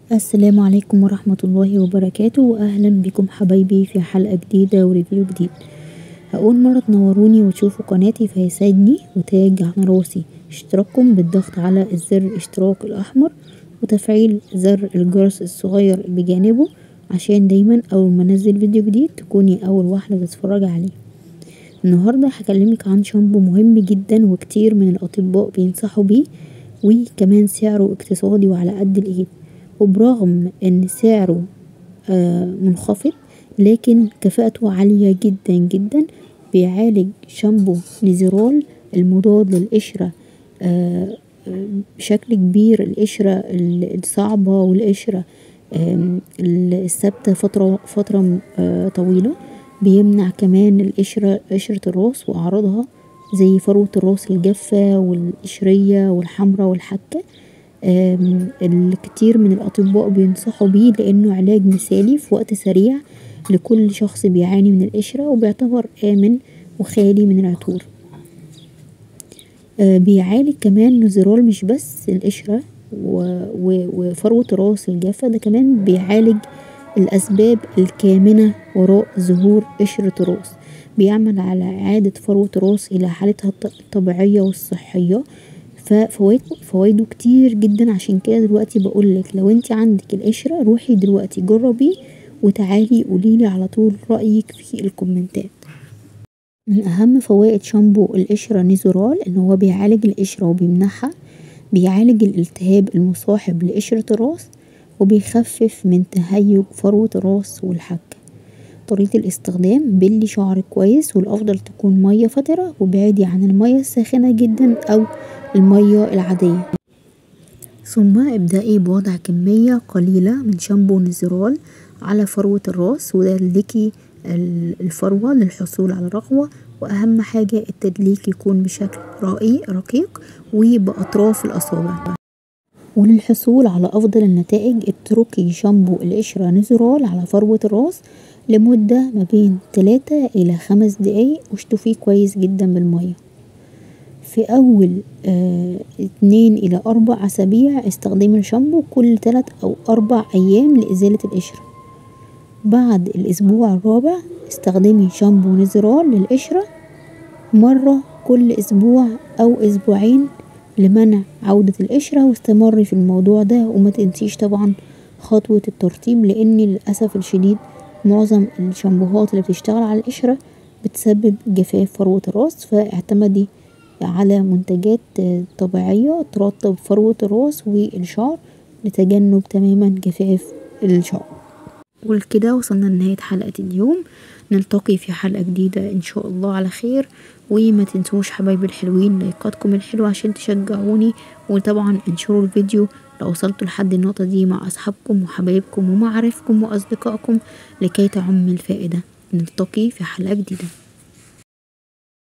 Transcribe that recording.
السلام عليكم ورحمة الله وبركاته واهلا بكم حبايبي في حلقة جديدة وريفيو جديد اول مرة تنوروني وتشوفوا قناتي فيسعدني وتاج على راسي اشتراككم بالضغط على الزر الاشتراك الاحمر وتفعيل زر الجرس الصغير بجانبه عشان دايما اول ما انزل فيديو جديد تكوني اول واحدة تتفرج عليه النهاردة هكلمك عن شامبو مهم جدا وكتير من الاطباء بينصحوا بيه وكمان سعره اقتصادي وعلى قد الايد وبرغم ان سعره منخفض لكن كفاءته عالية جدا جدا بيعالج شامبو نيزرول المضاد للقشرة بشكل كبير القشرة الصعبة والقشرة الثابتة فترة فترة طويلة بيمنع كمان القشرة قشرة الراس واعراضها زي فروة الراس الجافة والقشرية والحمرا والحكة الكتير من الاطباء بينصحوا بيه لانه علاج مثالي في وقت سريع لكل شخص بيعاني من القشرة وبيعتبر امن وخالي من العطور بيعالج كمان نزرول مش بس القشرة وفروة الراس الجافة ده كمان بيعالج الاسباب الكامنة وراء ظهور قشرة الراس بيعمل على اعادة فروة الراس الى حالتها الطبيعية والصحية ففوايده كتير جدا عشان كده دلوقتي بقولك لو انتي عندك القشرة روحي دلوقتي جربيه وتعالي قوليلي على طول رأيك في الكومنتات من اهم فوائد شامبو القشرة نيزورال ان هو بيعالج القشرة وبيمنعها بيعالج الالتهاب المصاحب لقشرة الراس وبيخفف من تهيج فروة الراس والحكة طريقة الاستخدام بلي شعرك كويس والافضل تكون مية فترة وابعدي عن المية الساخنة جدا او المية العادية ثم ابدأي بوضع كمية قليلة من شامبو نزرال على فروة الراس ودلكي الفروة للحصول على رغوة واهم حاجة التدليك يكون بشكل رقيق رقيق وبأطراف الأصابع وللحصول على أفضل النتائج اتركي شامبو القشرة نزرال على فروة الراس لمدة ما بين تلاتة الى خمس دقايق واشطفيه كويس جدا بالمية في اول اه اتنين الى اربع اسابيع استخدمي الشامبو كل تلات او اربع ايام لازالة القشرة بعد الاسبوع الرابع استخدمي شامبو نزرال للقشرة مرة كل اسبوع او اسبوعين لمنع عودة القشرة واستمري في الموضوع ده ومتنسيش طبعا خطوة الترطيب لان للأسف الشديد معظم الشامبوهات اللي بتشتغل على القشرة بتسبب جفاف فروة الراس فاعتمدي على منتجات طبيعية ترطب فروة الراس والشعر لتجنب تماما جفاف الشعر وبكده وصلنا لنهاية حلقة اليوم نلتقي في حلقة جديدة ان شاء الله على خير وما تنسوش حبايبي الحلوين لايكاتكم الحلوة عشان تشجعوني وطبعا انشروا الفيديو لو وصلتوا لحد النقطة دي مع أصحابكم وحبايبكم ومعارفكم وأصدقائكم لكي تعم الفائدة نلتقي في حلقة جديدة